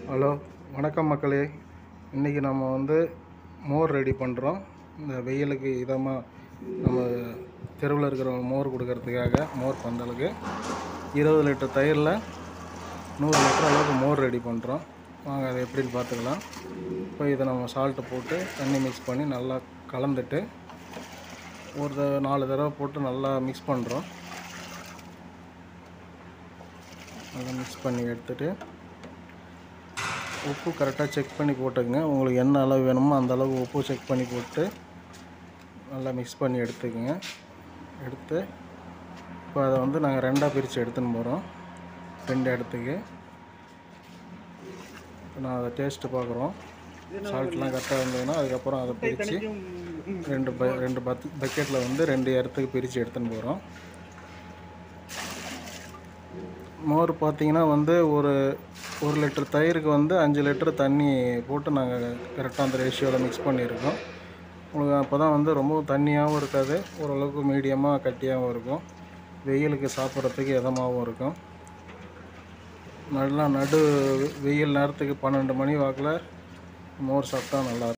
hello வணக்கம் மக்களே இன்றைக்கி நம்ம வந்து மோர் ரெடி பண்ணுறோம் இந்த வெயிலுக்கு இதமாக நம்ம தெருவில் இருக்கிறவங்க மோர் கொடுக்கறதுக்காக மோர் பந்தலுக்கு இருபது லிட்டர் தயிரில் நூறு லிட்டர் அளவுக்கு மோர் ரெடி பண்ணுறோம் வாங்க அதை எப்படின்னு பார்த்துக்கலாம் இப்போ இதை நம்ம சால்ட்டு போட்டு தண்ணி மிக்ஸ் பண்ணி நல்லா கலந்துட்டு ஒரு த- நாலு தடவை போட்டு நல்லா மிக்ஸ் பண்ணுறோம் அதை மிக்ஸ் பண்ணி எடுத்துட்டு உப்பு கரெக்டாக செக் பண்ணி போட்டுக்கங்க உங்களுக்கு என்ன அளவு வேணுமோ அந்த அளவு உப்பு செக் பண்ணி போட்டு நல்லா மிக்ஸ் பண்ணி எடுத்துக்கங்க எடுத்து இப்போ அதை வந்து நாங்கள் ரெண்டாக பிரித்து எடுத்துன்னு போகிறோம் ரெண்டு இடத்துக்கு இப்போ நான் அதை டேஸ்ட்டு பார்க்குறோம் சால்ட்லாம் கரெக்டாக இருந்ததுன்னா அதுக்கப்புறம் அதை பிரித்து ரெண்டு ப ரெண்டு பத் பக்கெட்டில் வந்து ரெண்டு இடத்துக்கு பிரித்து எடுத்துன்னு போகிறோம் மோர் பார்த்தீங்கன்னா வந்து ஒரு ஒரு லிட்டர் தயிருக்கு வந்து அஞ்சு லிட்டர் தண்ணி போட்டு நாங்கள் கரெக்டாக அந்த ரேஷியோவில் மிக்ஸ் பண்ணியிருக்கோம் உங்களுக்கு அப்போ தான் வந்து ரொம்ப தண்ணியாகவும் இருக்காது ஓரளவுக்கு மீடியமாக கட்டியாகவும் இருக்கும் வெயிலுக்கு சாப்பிட்றதுக்கு இதமாகவும் இருக்கும் நல்லா நடு வெயில் நேரத்துக்கு பன்னெண்டு மணி வாக்கில் மோர் சாப்பிட்டா நல்லா இருக்கும்